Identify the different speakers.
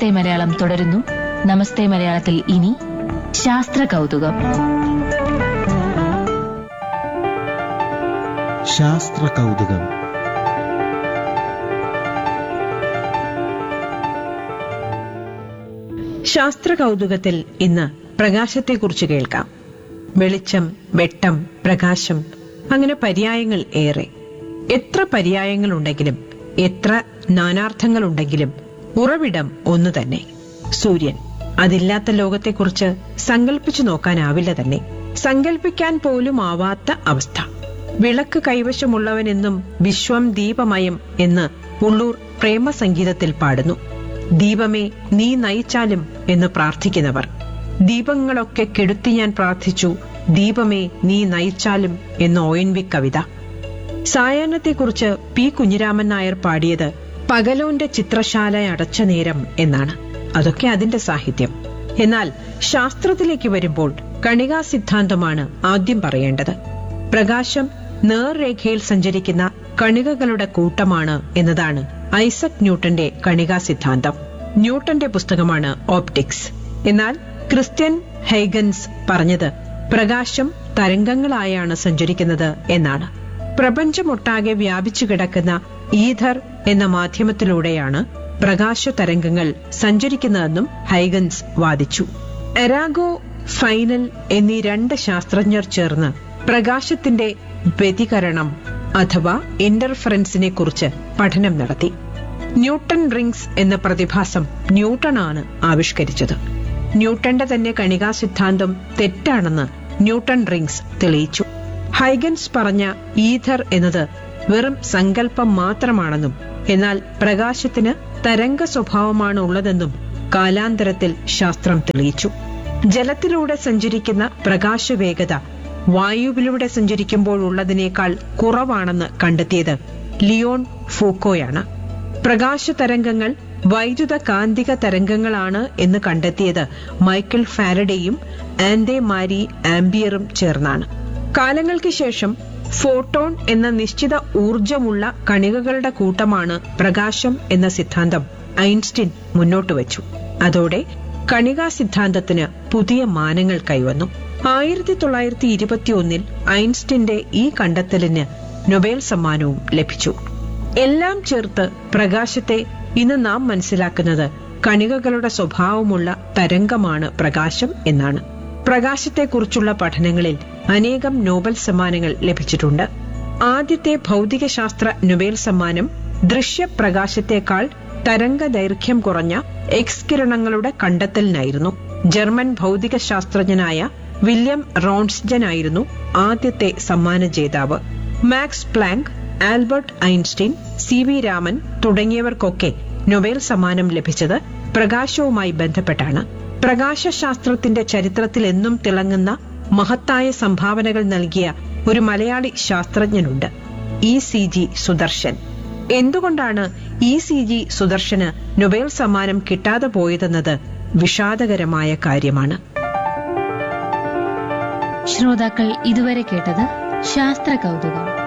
Speaker 1: നമസ്തേ മലയാളം തുടരുന്നു നമസ്തേ മലയാളത്തിൽ ഇനി ശാസ്ത്ര കൗതുകം
Speaker 2: ശാസ്ത്ര കൗതുകം
Speaker 3: ശാസ്ത്ര കൗതുകത്തിൽ ഇന്ന് പ്രകാശത്തെക്കുറിച്ച് കേൾക്കാം വെളിച്ചം വെട്ടം പ്രകാശം അങ്ങനെ പര്യായങ്ങൾ ഏറെ എത്ര പര്യായങ്ങളുണ്ടെങ്കിലും എത്ര നാനാർത്ഥങ്ങളുണ്ടെങ്കിലും ഉറവിടം ഒന്നു തന്നെ സൂര്യൻ അതില്ലാത്ത ലോകത്തെക്കുറിച്ച് സങ്കല്പിച്ചു നോക്കാനാവില്ല തന്നെ സങ്കല്പിക്കാൻ പോലും ആവാത്ത അവസ്ഥ വിളക്ക് കൈവശമുള്ളവനെന്നും വിശ്വം ദീപമയം എന്ന് ഉള്ളൂർ പ്രേമസംഗീതത്തിൽ പാടുന്നു ദീപമേ നീ നയിച്ചാലും എന്ന് പ്രാർത്ഥിക്കുന്നവർ ദീപങ്ങളൊക്കെ കെടുത്തി ഞാൻ പ്രാർത്ഥിച്ചു ദീപമേ നീ നയിച്ചാലും എന്ന് ഒ എൻ വി കവിത സായാഹ്നത്തെക്കുറിച്ച് പി കുഞ്ഞിരാമൻ നായർ പാടിയത് പകലോന്റെ ചിത്രശാല അടച്ച നേരം എന്നാണ് അതൊക്കെ അതിന്റെ സാഹിത്യം എന്നാൽ ശാസ്ത്രത്തിലേക്ക് വരുമ്പോൾ കണികാ സിദ്ധാന്തമാണ് ആദ്യം പറയേണ്ടത് പ്രകാശം നേർരേഖയിൽ സഞ്ചരിക്കുന്ന കണികകളുടെ കൂട്ടമാണ് എന്നതാണ് ഐസക് ന്യൂട്ടന്റെ കണികാ സിദ്ധാന്തം ന്യൂട്ടന്റെ പുസ്തകമാണ് ഓപ്റ്റിക്സ് എന്നാൽ ക്രിസ്ത്യൻ ഹൈഗൻസ് പറഞ്ഞത് പ്രകാശം തരംഗങ്ങളായാണ് സഞ്ചരിക്കുന്നത് എന്നാണ് പ്രപഞ്ചമൊട്ടാകെ വ്യാപിച്ചു കിടക്കുന്ന ഈഥർ എന്ന മാധ്യമത്തിലൂടെയാണ് പ്രകാശ തരംഗങ്ങൾ സഞ്ചരിക്കുന്നതെന്നും ഹൈഗൻസ് വാദിച്ചു എറാഗോ ഫൈനൽ എന്നീ രണ്ട് ശാസ്ത്രജ്ഞർ ചേർന്ന് പ്രകാശത്തിന്റെ വ്യതികരണം അഥവാ ഇന്റർഫറൻസിനെ കുറിച്ച് പഠനം നടത്തി ന്യൂട്ടൺ റിംഗ്സ് എന്ന പ്രതിഭാസം ന്യൂട്ടണാണ് ആവിഷ്കരിച്ചത് ന്യൂട്ടന്റെ തന്നെ കണികാ സിദ്ധാന്തം തെറ്റാണെന്ന് ന്യൂട്ടൺ റിംഗ്സ് തെളിയിച്ചു ഹൈഗൻസ് പറഞ്ഞ ഈഥർ എന്നത് വെറും സങ്കല്പം മാത്രമാണെന്നും എന്നാൽ പ്രകാശത്തിന് തരംഗ സ്വഭാവമാണ് ഉള്ളതെന്നും കാലാന്തരത്തിൽ ശാസ്ത്രം തെളിയിച്ചു ജലത്തിലൂടെ സഞ്ചരിക്കുന്ന പ്രകാശവേഗത വായുവിലൂടെ സഞ്ചരിക്കുമ്പോഴുള്ളതിനേക്കാൾ കുറവാണെന്ന് കണ്ടെത്തിയത് ലിയോൺ ഫൂക്കോയാണ് പ്രകാശ തരംഗങ്ങൾ വൈദ്യുത കാന്തിക തരംഗങ്ങളാണ് എന്ന് കണ്ടെത്തിയത് മൈക്കിൾ ഫാരഡേയും ആൻഡെ മാരി ആംബിയറും ചേർന്നാണ് കാലങ്ങൾക്ക് ശേഷം ഫോട്ടോൺ എന്ന നിശ്ചിത ഊർജമുള്ള കണികകളുടെ കൂട്ടമാണ് പ്രകാശം എന്ന സിദ്ധാന്തം ഐൻസ്റ്റീൻ മുന്നോട്ട് വച്ചു അതോടെ കണികാ സിദ്ധാന്തത്തിന് പുതിയ മാനങ്ങൾ കൈവന്നു ആയിരത്തി തൊള്ളായിരത്തി ഇരുപത്തിയൊന്നിൽ ഐൻസ്റ്റീന്റെ ഈ കണ്ടെത്തലിന് നൊബേൽ സമ്മാനവും ലഭിച്ചു എല്ലാം ചേർത്ത് പ്രകാശത്തെ ഇന്ന് നാം മനസ്സിലാക്കുന്നത് കണികകളുടെ സ്വഭാവമുള്ള തരംഗമാണ് പ്രകാശം എന്നാണ് പ്രകാശത്തെക്കുറിച്ചുള്ള പഠനങ്ങളിൽ അനേകം നോബൽ സമ്മാനങ്ങൾ ലഭിച്ചിട്ടുണ്ട് ആദ്യത്തെ ഭൗതികശാസ്ത്ര നൊബേൽ സമ്മാനം ദൃശ്യപ്രകാശത്തേക്കാൾ തരംഗ ദൈർഘ്യം കുറഞ്ഞ എക്സ് കിരണങ്ങളുടെ കണ്ടെത്തലിനായിരുന്നു ജർമ്മൻ ഭൗതിക ശാസ്ത്രജ്ഞനായ വില്യം റോൺസ്ജനായിരുന്നു ആദ്യത്തെ സമ്മാന ജേതാവ് Max Planck Albert Einstein C V Raman തുടങ്ങിയവർക്കൊക്കെ നൊബേൽ സമ്മാനം ലഭിച്ചത് പ്രകാശവുമായി ബന്ധപ്പെട്ടാണ് പ്രകാശശാസ്ത്രത്തിന്റെ ചരിത്രത്തിൽ എന്നും തിളങ്ങുന്ന മഹത്തായ സംഭാവനകൾ നൽകിയ ഒരു മലയാളി ശാസ്ത്രജ്ഞനുണ്ട് ഇ സി ജി സുദർശൻ എന്തുകൊണ്ടാണ് ഇ സി ജി സുദർശന് നൊബേൽ സമ്മാനം കിട്ടാതെ പോയതെന്നത് വിഷാദകരമായ കാര്യമാണ്
Speaker 1: ശ്രോതാക്കൾ ഇതുവരെ കേട്ടത് ശാസ്ത്ര കൗതുകം